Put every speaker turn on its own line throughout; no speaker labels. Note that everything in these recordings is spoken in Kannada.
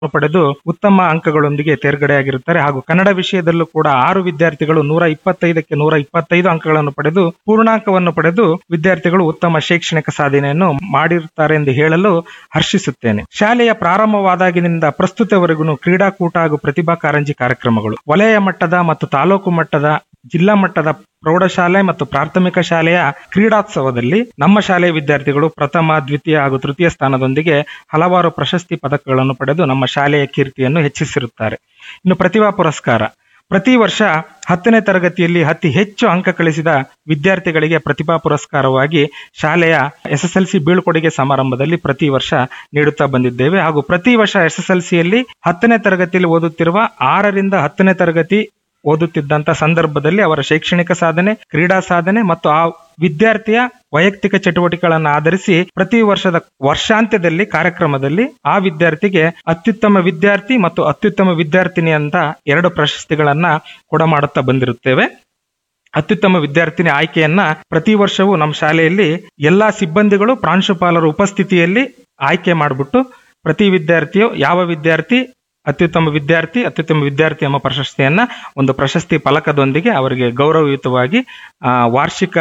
ಪಡೆದು ಉತ್ತಮ ಅಂಕಗಳೊಂದಿಗೆ ತೇರ್ಗಡೆಯಾಗಿರುತ್ತಾರೆ ಹಾಗೂ ಕನ್ನಡ ವಿಷಯದಲ್ಲೂ ಕೂಡ ಆರು ವಿದ್ಯಾರ್ಥಿಗಳು ನೂರ ಇಪ್ಪತ್ತೈದಕ್ಕೆ ನೂರ ಇಪ್ಪತ್ತೈದು ಅಂಕಗಳನ್ನು ಪಡೆದು ಪೂರ್ಣಾಂಕವನ್ನು ಪಡೆದು ವಿದ್ಯಾರ್ಥಿಗಳು ಉತ್ತಮ ಶೈಕ್ಷಣಿಕ ಸಾಧನೆಯನ್ನು ಮಾಡಿರುತ್ತಾರೆ ಎಂದು ಹೇಳಲು ಹರ್ಷಿಸುತ್ತೇನೆ ಶಾಲೆಯ ಪ್ರಾರಂಭವಾದಾಗಿನಿಂದ ಪ್ರಸ್ತುತವರೆಗೂ ಕ್ರೀಡಾಕೂಟ ಹಾಗೂ ಪ್ರತಿಭಾ ಕಾರಂಜಿ ಕಾರ್ಯಕ್ರಮಗಳು ವಲಯ ಮಟ್ಟದ ಮತ್ತು ತಾಲೂಕು ಮಟ್ಟದ ಜಿಲ್ಲಾ ಮಟ್ಟದ ಪ್ರೌಢಶಾಲೆ ಮತ್ತು ಪ್ರಾಥಮಿಕ ಶಾಲೆಯ ಕ್ರೀಡೋತ್ಸವದಲ್ಲಿ ನಮ್ಮ ಶಾಲೆಯ ವಿದ್ಯಾರ್ಥಿಗಳು ಪ್ರಥಮ ದ್ವಿತೀಯ ಹಾಗೂ ತೃತೀಯ ಸ್ಥಾನದೊಂದಿಗೆ ಹಲವಾರು ಪ್ರಶಸ್ತಿ ಪದಕಗಳನ್ನು ಪಡೆದು ನಮ್ಮ ಶಾಲೆಯ ಕೀರ್ತಿಯನ್ನು ಹೆಚ್ಚಿಸಿರುತ್ತಾರೆ ಇನ್ನು ಪ್ರತಿಭಾ ಪುರಸ್ಕಾರ ಪ್ರತಿ ವರ್ಷ ಹತ್ತನೇ ತರಗತಿಯಲ್ಲಿ ಅತಿ ಹೆಚ್ಚು ಅಂಕ ಗಳಿಸಿದ ವಿದ್ಯಾರ್ಥಿಗಳಿಗೆ ಪ್ರತಿಭಾ ಪುರಸ್ಕಾರವಾಗಿ ಶಾಲೆಯ ಎಸ್ಎಸ್ಎಲ್ಸಿ ಬೀಳ್ಕೊಡುಗೆ ಸಮಾರಂಭದಲ್ಲಿ ಪ್ರತಿ ವರ್ಷ ನೀಡುತ್ತಾ ಬಂದಿದ್ದೇವೆ ಹಾಗೂ ಪ್ರತಿ ವರ್ಷ ಎಸ್ಎಸ್ಎಲ್ಸಿಯಲ್ಲಿ ಹತ್ತನೇ ತರಗತಿಯಲ್ಲಿ ಓದುತ್ತಿರುವ ಆರರಿಂದ ಹತ್ತನೇ ತರಗತಿ ಓದುತ್ತಿದ್ದಂತ ಸಂದರ್ಭದಲ್ಲಿ ಅವರ ಶೈಕ್ಷಣಿಕ ಸಾಧನೆ ಕ್ರೀಡಾ ಸಾಧನೆ ಮತ್ತು ಆ ವಿದ್ಯಾರ್ಥಿಯ ವೈಯಕ್ತಿಕ ಚಟುವಟಿಕೆಗಳನ್ನು ಆಧರಿಸಿ ಪ್ರತಿ ವರ್ಷದ ವರ್ಷಾಂತ್ಯದಲ್ಲಿ ಕಾರ್ಯಕ್ರಮದಲ್ಲಿ ಆ ವಿದ್ಯಾರ್ಥಿಗೆ ಅತ್ಯುತ್ತಮ ವಿದ್ಯಾರ್ಥಿ ಮತ್ತು ಅತ್ಯುತ್ತಮ ವಿದ್ಯಾರ್ಥಿನಿ ಅಂತ ಎರಡು ಪ್ರಶಸ್ತಿಗಳನ್ನ ಕೊಡಮಾಡುತ್ತಾ ಬಂದಿರುತ್ತೇವೆ ಅತ್ಯುತ್ತಮ ವಿದ್ಯಾರ್ಥಿನಿ ಆಯ್ಕೆಯನ್ನ ಪ್ರತಿ ವರ್ಷವೂ ನಮ್ಮ ಶಾಲೆಯಲ್ಲಿ ಎಲ್ಲಾ ಸಿಬ್ಬಂದಿಗಳು ಪ್ರಾಂಶುಪಾಲರ ಉಪಸ್ಥಿತಿಯಲ್ಲಿ ಆಯ್ಕೆ ಮಾಡಿಬಿಟ್ಟು ಪ್ರತಿ ವಿದ್ಯಾರ್ಥಿಯು ಯಾವ ವಿದ್ಯಾರ್ಥಿ ಅತ್ಯುತ್ತಮ ವಿದ್ಯಾರ್ಥಿ ಅತ್ಯುತ್ತಮ ವಿದ್ಯಾರ್ಥಿ ಎಂಬ ಪ್ರಶಸ್ತಿಯನ್ನ ಒಂದು ಪ್ರಶಸ್ತಿ ಫಲಕದೊಂದಿಗೆ ಅವರಿಗೆ ಗೌರವಯುತವಾಗಿ ಆ, ವಾರ್ಷಿಕ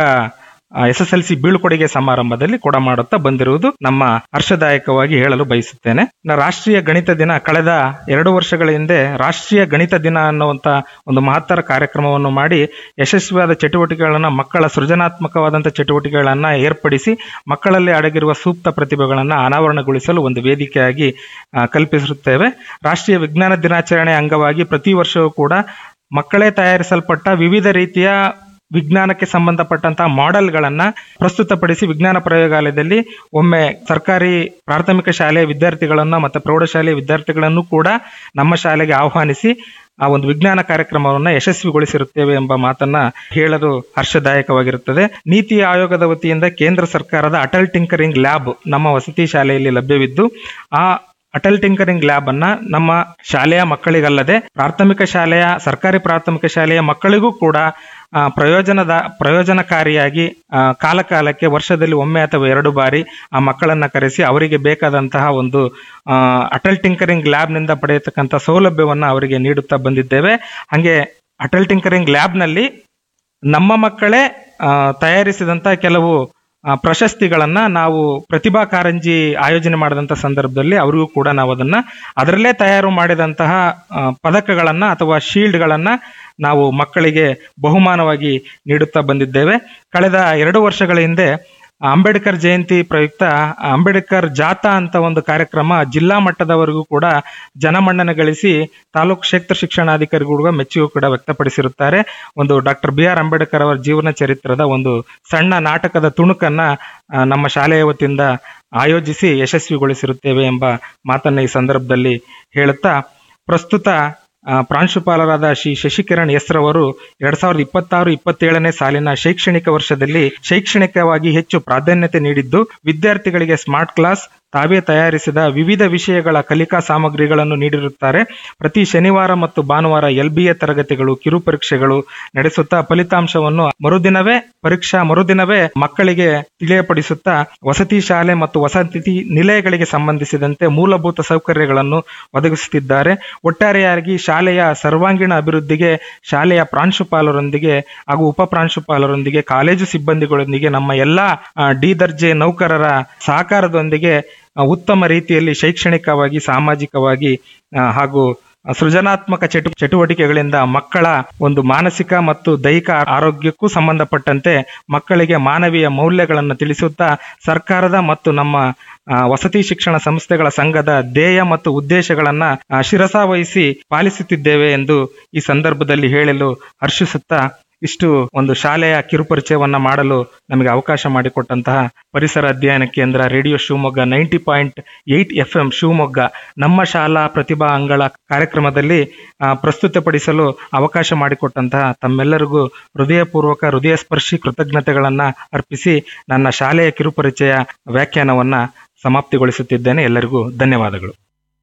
ಎಸ್ ಎಸ್ ಎಲ್ ಸಿ ಬೀಳ್ಕೊಡುಗೆ ಸಮಾರಂಭದಲ್ಲಿ ಕೊಡಮಾಡುತ್ತಾ ಬಂದಿರುವುದು ನಮ್ಮ ಹರ್ಷದಾಯಕವಾಗಿ ಹೇಳಲು ಬಯಸುತ್ತೇನೆ ಇನ್ನು ರಾಷ್ಟ್ರೀಯ ಗಣಿತ ದಿನ ಕಳೆದ ಎರಡು ವರ್ಷಗಳ ಹಿಂದೆ ರಾಷ್ಟ್ರೀಯ ಗಣಿತ ದಿನ ಅನ್ನುವಂತ ಒಂದು ಮಹತ್ತರ ಕಾರ್ಯಕ್ರಮವನ್ನು ಮಾಡಿ ಯಶಸ್ವಿಯಾದ ಚಟುವಟಿಕೆಗಳನ್ನ ಮಕ್ಕಳ ಸೃಜನಾತ್ಮಕವಾದಂತಹ ಚಟುವಟಿಕೆಗಳನ್ನ ಏರ್ಪಡಿಸಿ ಮಕ್ಕಳಲ್ಲಿ ಅಡಗಿರುವ ಸೂಕ್ತ ಪ್ರತಿಭೆಗಳನ್ನ ಅನಾವರಣಗೊಳಿಸಲು ಒಂದು ವೇದಿಕೆಯಾಗಿ ಆ, ಕಲ್ಪಿಸಿರುತ್ತೇವೆ ರಾಷ್ಟ್ರೀಯ ವಿಜ್ಞಾನ ದಿನಾಚರಣೆ ಅಂಗವಾಗಿ ಪ್ರತಿ ವರ್ಷವೂ ಕೂಡ ಮಕ್ಕಳೇ ತಯಾರಿಸಲ್ಪಟ್ಟ ವಿವಿಧ ರೀತಿಯ ವಿಜ್ಞಾನಕ್ಕೆ ಸಂಬಂಧಪಟ್ಟಂತಹ ಮಾಡೆಲ್ಗಳನ್ನ ಪ್ರಸ್ತುತಪಡಿಸಿ ವಿಜ್ಞಾನ ಪ್ರಯೋಗಾಲಯದಲ್ಲಿ ಒಮ್ಮೆ ಸರ್ಕಾರಿ ಪ್ರಾಥಮಿಕ ಶಾಲೆಯ ವಿದ್ಯಾರ್ಥಿಗಳನ್ನ ಮತ್ತು ಪ್ರೌಢಶಾಲೆಯ ವಿದ್ಯಾರ್ಥಿಗಳನ್ನು ಕೂಡ ನಮ್ಮ ಶಾಲೆಗೆ ಆಹ್ವಾನಿಸಿ ಆ ಒಂದು ವಿಜ್ಞಾನ ಕಾರ್ಯಕ್ರಮವನ್ನ ಯಶಸ್ವಿಗೊಳಿಸಿರುತ್ತೇವೆ ಎಂಬ ಮಾತನ್ನ ಹೇಳಲು ಹರ್ಷದಾಯಕವಾಗಿರುತ್ತದೆ ನೀತಿ ಆಯೋಗದ ವತಿಯಿಂದ ಕೇಂದ್ರ ಸರ್ಕಾರದ ಅಟಲ್ ಟಿಂಕರಿಂಗ್ ಲ್ಯಾಬ್ ನಮ್ಮ ವಸತಿ ಶಾಲೆಯಲ್ಲಿ ಲಭ್ಯವಿದ್ದು ಆ ಅಟಲ್ ಟಿಂಕರಿಂಗ್ ಲ್ಯಾಬ್ ಅನ್ನ ನಮ್ಮ ಶಾಲೆಯ ಮಕ್ಕಳಿಗಲ್ಲದೆ ಪ್ರಾಥಮಿಕ ಶಾಲೆಯ ಸರ್ಕಾರಿ ಪ್ರಾಥಮಿಕ ಶಾಲೆಯ ಮಕ್ಕಳಿಗೂ ಕೂಡ ಆ, ಪ್ರಯೋಜನದ ಪ್ರಯೋಜನಕಾರಿಯಾಗಿ ಆ, ಕಾಲ ಕಾಲಕ್ಕೆ ವರ್ಷದಲ್ಲಿ ಒಮ್ಮೆ ಅಥವಾ ಎರಡು ಬಾರಿ ಆ ಮಕ್ಕಳನ್ನ ಕರೆಸಿ ಅವರಿಗೆ ಬೇಕಾದಂತಹ ಒಂದು ಆ, ಅಟಲ್ ಟಿಂಕರಿಂಗ್ ಲ್ಯಾಬ್ ನಿಂದ ಪಡೆಯತಕ್ಕಂಥ ಸೌಲಭ್ಯವನ್ನ ಅವರಿಗೆ ನೀಡುತ್ತಾ ಬಂದಿದ್ದೇವೆ ಹಾಗೆ ಅಟಲ್ ಟಿಂಕರಿಂಗ್ ಲ್ಯಾಬ್ ನಲ್ಲಿ ನಮ್ಮ ಮಕ್ಕಳೇ ಆ, ತಯಾರಿಸಿದಂತ ಕೆಲವು ಆ, ಪ್ರಶಸ್ತಿಗಳನ್ನ ನಾವು ಪ್ರತಿಭಾ ಕಾರಂಜಿ ಆಯೋಜನೆ ಮಾಡಿದಂತ ಸಂದರ್ಭದಲ್ಲಿ ಅವರಿಗೂ ಕೂಡ ನಾವು ಅದನ್ನ ಅದರಲ್ಲೇ ತಯಾರು ಮಾಡಿದಂತಹ ಆ, ಪದಕಗಳನ್ನ ಅಥವಾ ಶೀಲ್ಡ್ಗಳನ್ನ ನಾವು ಮಕ್ಕಳಿಗೆ ಬಹುಮಾನವಾಗಿ ನೀಡುತ್ತಾ ಬಂದಿದ್ದೇವೆ ಕಳೆದ ಎರಡು ವರ್ಷಗಳ ಹಿಂದೆ ಅಂಬೇಡ್ಕರ್ ಜಯಂತಿ ಪ್ರಯುಕ್ತ ಅಂಬೇಡ್ಕರ್ ಜಾಥಾ ಅಂತ ಒಂದು ಕಾರ್ಯಕ್ರಮ ಜಿಲ್ಲಾ ಮಟ್ಟದವರೆಗೂ ಕೂಡ ಜನಮನ್ನಣೆ ಗಳಿಸಿ ತಾಲೂಕು ಕ್ಷೇತ್ರ ಶಿಕ್ಷಣಾಧಿಕಾರಿಗಳು ಕೂಡ ಮೆಚ್ಚುಗೆ ಕೂಡ ವ್ಯಕ್ತಪಡಿಸಿರುತ್ತಾರೆ ಒಂದು ಡಾಕ್ಟರ್ ಬಿ ಆರ್ ಅಂಬೇಡ್ಕರ್ ಅವರ ಜೀವನ ಚರಿತ್ರದ ಒಂದು ಸಣ್ಣ ನಾಟಕದ ತುಣುಕನ್ನ ಆ, ನಮ್ಮ ಶಾಲೆಯ ವತಿಯಿಂದ ಆಯೋಜಿಸಿ ಯಶಸ್ವಿಗೊಳಿಸಿರುತ್ತೇವೆ ಎಂಬ ಮಾತನ್ನ ಈ ಸಂದರ್ಭದಲ್ಲಿ ಹೇಳುತ್ತಾ ಪ್ರಸ್ತುತ ಆ, ಪ್ರಾಂಶುಪಾಲರಾದ ಶ್ರೀ ಶಶಿಕಿರಣ್ ಎಸ್ ರವರು ಎರಡ್ ಸಾವಿರದ ಇಪ್ಪತ್ತಾರು ಇಪ್ಪತ್ತೇಳನೇ ಸಾಲಿನ ಶೈಕ್ಷಣಿಕ ವರ್ಷದಲ್ಲಿ ಶೈಕ್ಷಣಿಕವಾಗಿ ಹೆಚ್ಚು ಪ್ರಾಧಾನ್ಯತೆ ನೀಡಿದ್ದು ವಿದ್ಯಾರ್ಥಿಗಳಿಗೆ ಸ್ಮಾರ್ಟ್ ಕ್ಲಾಸ್ ತಾವೇ ತಯಾರಿಸಿದ ವಿವಿಧ ವಿಷಯಗಳ ಕಲಿಕಾ ಸಾಮಗ್ರಿಗಳನ್ನು ನೀಡಿರುತ್ತಾರೆ ಪ್ರತಿ ಶನಿವಾರ ಮತ್ತು ಭಾನುವಾರ ಎಲ್ಬಿಎ ತರಗತಿಗಳು ಕಿರು ಪರೀಕ್ಷೆಗಳು ನಡೆಸುತ್ತಾ ಫಲಿತಾಂಶವನ್ನು ಮರುದಿನವೇ ಪರೀಕ್ಷಾ ಮರುದಿನವೇ ಮಕ್ಕಳಿಗೆ ತಿಳಿಯಪಡಿಸುತ್ತಾ ವಸತಿ ಶಾಲೆ ಮತ್ತು ವಸತಿ ನಿಲಯಗಳಿಗೆ ಸಂಬಂಧಿಸಿದಂತೆ ಮೂಲಭೂತ ಸೌಕರ್ಯಗಳನ್ನು ಒದಗಿಸುತ್ತಿದ್ದಾರೆ ಒಟ್ಟಾರೆಯಾಗಿ ಶಾಲೆಯ ಸರ್ವಾಂಗೀಣ ಅಭಿವೃದ್ಧಿಗೆ ಶಾಲೆಯ ಪ್ರಾಂಶುಪಾಲರೊಂದಿಗೆ ಹಾಗೂ ಉಪ ಪ್ರಾಂಶುಪಾಲರೊಂದಿಗೆ ಕಾಲೇಜು ಸಿಬ್ಬಂದಿಗಳೊಂದಿಗೆ ನಮ್ಮ ಎಲ್ಲಾ ಆ, ಡಿ ದರ್ಜೆ ನೌಕರರ ಸಹಕಾರದೊಂದಿಗೆ ಆ, ಉತ್ತಮ ರೀತಿಯಲ್ಲಿ ಶೈಕ್ಷಣಿಕವಾಗಿ ಸಾಮಾಜಿಕವಾಗಿ ಆ, ಹಾಗೂ ಸೃಜನಾತ್ಮಕ ಚಟು ಚಟುವಟಿಕೆಗಳಿಂದ ಮಕ್ಕಳ ಒಂದು ಮಾನಸಿಕ ಮತ್ತು ದೈಹಿಕ ಆರೋಗ್ಯಕ್ಕೂ ಸಂಬಂಧಪಟ್ಟಂತೆ ಮಕ್ಕಳಿಗೆ ಮಾನವೀಯ ಮೌಲ್ಯಗಳನ್ನು ತಿಳಿಸುತ್ತಾ ಸರ್ಕಾರದ ಮತ್ತು ನಮ್ಮ ಆ, ವಸತಿ ಶಿಕ್ಷಣ ಸಂಸ್ಥೆಗಳ ಸಂಘದ ಧ್ಯೇಯ ಮತ್ತು ಉದ್ದೇಶಗಳನ್ನ ಆ, ಶಿರಸಾವಹಿಸಿ ಪಾಲಿಸುತ್ತಿದ್ದೇವೆ ಎಂದು ಈ ಸಂದರ್ಭದಲ್ಲಿ ಹೇಳಲು ಹರ್ಷಿಸುತ್ತಾ ಇಷ್ಟು ಒಂದು ಶಾಲೆಯ ಕಿರುಪರಿಚಯವನ್ನ ಮಾಡಲು ನಮಗೆ ಅವಕಾಶ ಮಾಡಿಕೊಟ್ಟಂತಹ ಪರಿಸರ ಅಧ್ಯಯನ ಕೇಂದ್ರ radio Shivamogga ninety point eight F M Shivamogga ನಮ್ಮ ಶಾಲಾ ಪ್ರತಿಭಾ ಅಂಗಳ ಕಾರ್ಯಕ್ರಮದಲ್ಲಿ ಆ, ಪ್ರಸ್ತುತಪಡಿಸಲು ಅವಕಾಶ ಮಾಡಿಕೊಟ್ಟಂತಹ ತಮ್ಮೆಲ್ಲರಿಗೂ ಹೃದಯಪೂರ್ವಕ ಹೃದಯ ಸ್ಪರ್ಶಿ ಕೃತಜ್ಞತೆಗಳನ್ನ ಅರ್ಪಿಸಿ ನನ್ನ ಶಾಲೆಯ ಕಿರುಪರಿಚಯ ವ್ಯಾಖ್ಯಾನವನ್ನ ಸಮಾಪ್ತಿಗೊಳಿಸುತ್ತಿದ್ದೇನೆ ಎಲ್ಲರಿಗೂ ಧನ್ಯವಾದಗಳು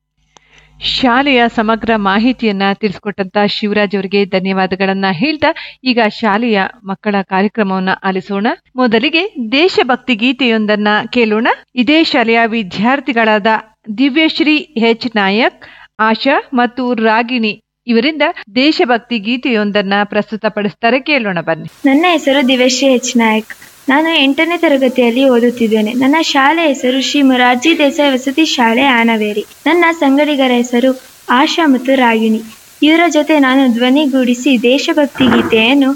ಶಾಲೆಯ ಸಮಗ್ರ ಮಾಹಿತಿಯನ್ನ ತಿಳಿಸ್ಕೊಟ್ಟಂತ ಶಿವರಾಜ್ ಅವರಿಗೆ ಧನ್ಯವಾದಗಳನ್ನ ಹೇಳ್ತಾ ಈಗ ಶಾಲೆಯ ಮಕ್ಕಳ ಕಾರ್ಯಕ್ರಮವನ್ನ ಆಲಿಸೋಣ ಮೊದಲಿಗೆ ದೇಶಭಕ್ತಿ ಗೀತೆಯೊಂದನ್ನ ಕೇಳೋಣ ಇದೇ ಶಾಲೆಯ ವಿದ್ಯಾರ್ಥಿಗಳಾದ ದಿವ್ಯಶ್ರೀ ಎಚ್ ನಾಯಕ್ ಆಶಾ ಮತ್ತು ರಾಗಿಣಿ ಇವರಿಂದ ದೇಶಭಕ್ತಿ ಗೀತೆಯೊಂದನ್ನ ಪ್ರಸ್ತುತಪಡಿಸ್ತಾರೆ ಕೇಳೋಣ ಬನ್ನಿ
ನನ್ನ ಹೆಸರು ದಿವ್ಯಶ್ರೀ ಎಚ್ ನಾಯಕ್ ನಾನು ಎಂಟನೇ ತರಗತಿಯಲ್ಲಿ ಓದುತ್ತಿದ್ದೇನೆ ನನ್ನ ಶಾಲೆ ಹೆಸರು ಶ್ರೀ ಮೊರಾರ್ಜಿ ದೇಸಾಯಿ ವಸತಿ ಶಾಲೆ ಆನವೇರಿ ನನ್ನ ಸಂಗಡಿಗರ ಹೆಸರು ಆಶಾ ಮತ್ತು ರಾಗಿಣಿ ಇವರ ಜೊತೆ ನಾನು ಧ್ವನಿಗೂಡಿಸಿ ದೇಶಭಕ್ತಿ ಗೀತೆಯನ್ನು